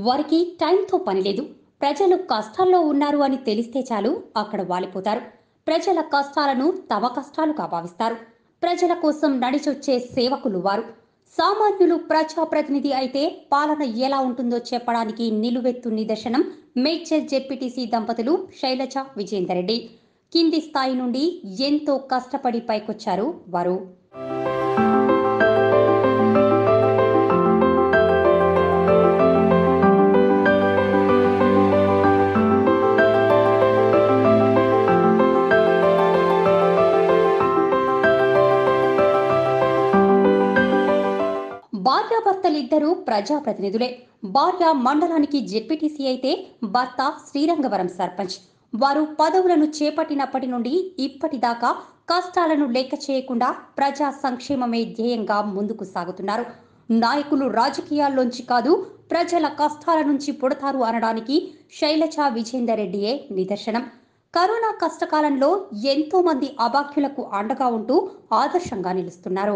వారికి టైంతో పని లేదు ప్రజలు కష్టాల్లో ఉన్నారు అని తెలిస్తే చాలు అక్కడ వాలిపోతారు ప్రజల కష్టాలను తమ కష్టాలుగా భావిస్తారు ప్రజల కోసం నడిచొచ్చే సేవకులు వారు సామాన్యులు ప్రజాప్రతినిధి అయితే పాలన ఎలా ఉంటుందో చెప్పడానికి నిలువెత్తు నిదర్శనం మేడ్చల్ జెడ్పీటీసీ దంపతులు శైలజ విజేందర్ రెడ్డి కింది స్థాయి నుండి ఎంతో కష్టపడి పైకొచ్చారు వారు భార్యాభర్తలిద్దరూ ప్రజాప్రతినిధులే భార్య మండలానికి జెడ్పీటీసీ అయితే భర్త శ్రీరంగవరం సర్పంచ్ వారు పదవులను చేపట్టినప్పటి నుండి ఇప్పటిదాకా కష్టాలను లెక్క చేయకుండా ప్రజా సంక్షేమమే ధ్యేయంగా ముందుకు సాగుతున్నారు నాయకులు రాజకీయాల్లోంచి కాదు ప్రజల కష్టాల నుంచి పుడతారు అనడానికి శైలజ విజేందర్ రెడ్డియే నిదర్శనం కరోనా కష్టకాలంలో ఎంతో మంది అభాగ్యులకు అండగా ఉంటూ ఆదర్శంగా నిలుస్తున్నారు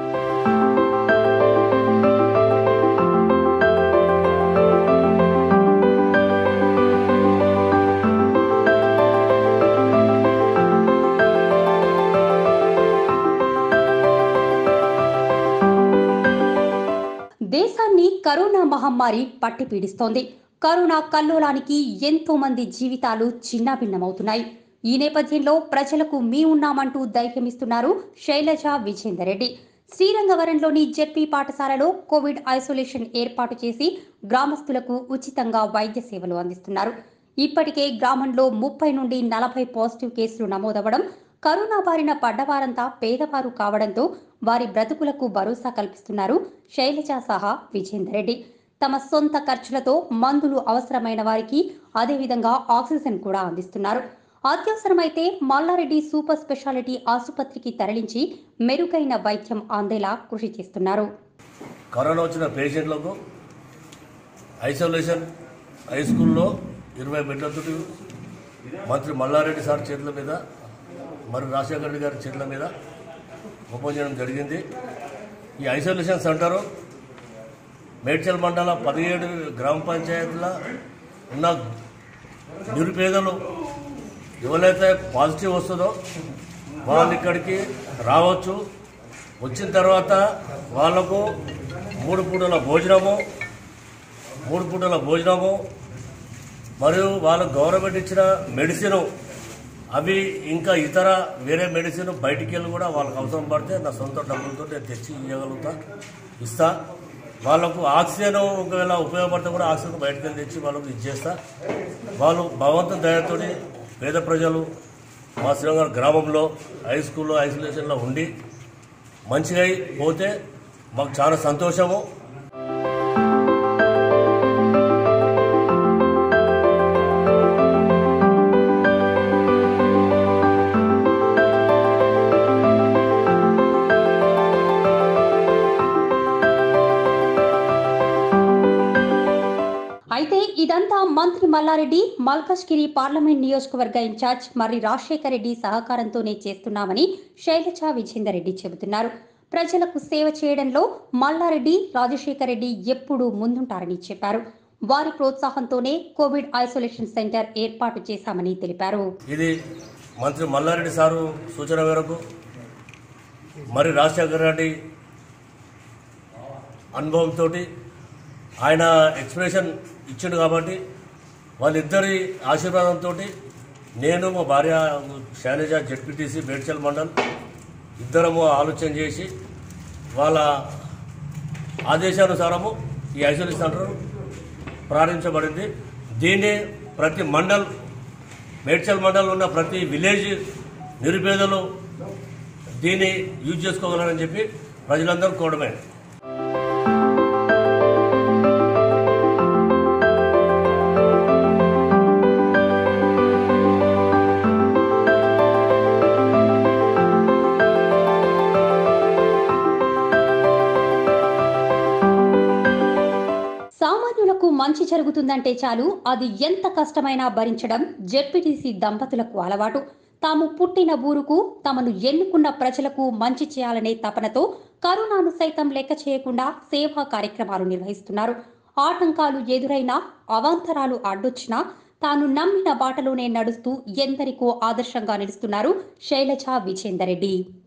దేశాన్ని కరోనా మహమ్మారి పట్టి పీడిస్తోంది కరోనా కల్లోలానికి ఎంతో మంది జీవితాలు చిన్నాభిన్నమవుతున్నాయి ఈ నేపథ్యంలో ప్రజలకు మీ ఉన్నామంటూ ధైర్యమిస్తున్నారు శైలజ విజేందర్ రెడ్డి శ్రీరంగవరంలోని జెడ్పీ పాఠశాలలో కోవిడ్ ఐసోలేషన్ ఏర్పాటు చేసి గ్రామస్తులకు ఉచితంగా వైద్య సేవలు అందిస్తున్నారు ఇప్పటికే గ్రామంలో ముప్పై నుండి నలభై పాజిటివ్ కేసులు నమోదవడం కరోనా బారిన పడ్డవారంతా పేదవారు కావడంతో వారి బ్రతుకులకు భరోసా కల్పిస్తున్నారు శైలజ సహా విజేందర్ రెడ్డి తమ సొంత ఖర్చులతో మందులు అవసరమైన వారికి అదేవిధంగా ఆక్సిజన్ కూడా అందిస్తున్నారు అత్యవసరమైతే మల్లారెడ్డి సూపర్ స్పెషాలిటీ ఆసుపత్రికి తరలించి మెరుగైన వైద్యం అందేలా కృషి చేస్తున్నారు కరోనా వచ్చిన పేషెంట్లకు ఐసోలేషన్ హై స్కూల్లో ఇరవై బెడ్లతో మంత్రి మల్లారెడ్డి సార్ చేతుల మీద మరి రాజశేఖర రెడ్డి గారి చేతుల మీద ఓపెన్ చేయడం జరిగింది ఈ ఐసోలేషన్ సెంటరు మేడ్చల్ మండల పదిహేడు గ్రామ పంచాయతీల ఉన్న నిరుపేదలు ఎవరైతే పాజిటివ్ వస్తుందో వాళ్ళు ఇక్కడికి రావచ్చు వచ్చిన తర్వాత వాళ్ళకు మూడు పూటల భోజనము మూడు పూటల భోజనము మరియు వాళ్ళకు గవర్నమెంట్ ఇచ్చిన మెడిసిన్ అవి ఇంకా ఇతర వేరే మెడిసిన్ బయటికి వెళ్ళి కూడా వాళ్ళకి అవసరం పడితే నా సొంత డబ్బులతో నేను తెచ్చి ఇవ్వగలుగుతా ఇస్తా వాళ్ళకు ఆక్సిజన్ ఒకవేళ ఉపయోగపడితే కూడా ఆక్సిజన్ బయటకు వెళ్ళి తెచ్చి వాళ్ళకు ఇచ్చేస్తా వాళ్ళు భగవంతుని దయతోని పేద ప్రజలు మా శ్రీరంగం గ్రామంలో హై స్కూల్లో ఐసోలేషన్లో ఉండి మంచిగా అయి పోతే మాకు చాలా సంతోషము అయితే ఇదంతా మంత్రి మల్లారెడ్డి మల్కజ్గిరి పార్లమెంట్ నియోజకవర్గ ఇన్ఛార్జ్ మర్రి రాజశేఖర రెడ్డి సహకారంతోనే చేస్తున్నామని శైలజ విజేందర్ రెడ్డి చెబుతున్నారు ప్రజలకు సేవ చేయడంలో మల్లారెడ్డి రాజశేఖర రెడ్డి ఎప్పుడూ ముందుంటారని చెప్పారు వారి ప్రోత్సాహంతోనే కోవిడ్ ఐసోలేషన్ సెంటర్ ఏర్పాటు చేశామని తెలిపారు ఇది మంత్రి మల్లారెడ్డి సారు సూచన మేరకు మరి రాజశేఖర రెడ్డి అనుభవంతో ఆయన ఎక్స్ప్రెషన్ ఇచ్చిండు కాబట్టి వాళ్ళిద్దరి ఆశీర్వాదంతో నేను మా భార్య శైలజ జడ్పీటీసీ బేడ్చల్ మండల్ ఇద్దరము ఆలోచన చేసి వాళ్ళ ఆదేశానుసారము ఈ ఐసోలేషన్ సెంటర్ ప్రారంభించబడింది దీన్ని ప్రతి మండల్ మేడ్చల్ మండలం ఉన్న ప్రతి విలేజ్ నిరుపేదలు దీన్ని యూజ్ చేసుకోగలరని చెప్పి ప్రజలందరూ కోవడమే సామాన్యులకు మంచి జరుగుతుందంటే చాలు అది ఎంత కష్టమైనా భరించడం జెడ్పీటీసీ దంపతులకు అలవాటు తాము పుట్టిన ఊరుకు తమను ఎన్నుకున్న ప్రజలకు మంచి చేయాలనే తపనతో కరోనాను సైతం లెక్క చేయకుండా సేవా కార్యక్రమాలు నిర్వహిస్తున్నారు ఆటంకాలు ఎదురైనా అవాంతరాలు అడ్డొచ్చినా తాను నమ్మిన బాటలోనే నడుస్తూ ఎందరికో ఆదర్శంగా నిలుస్తున్నారు శైలజ విజేందర్ రెడ్డి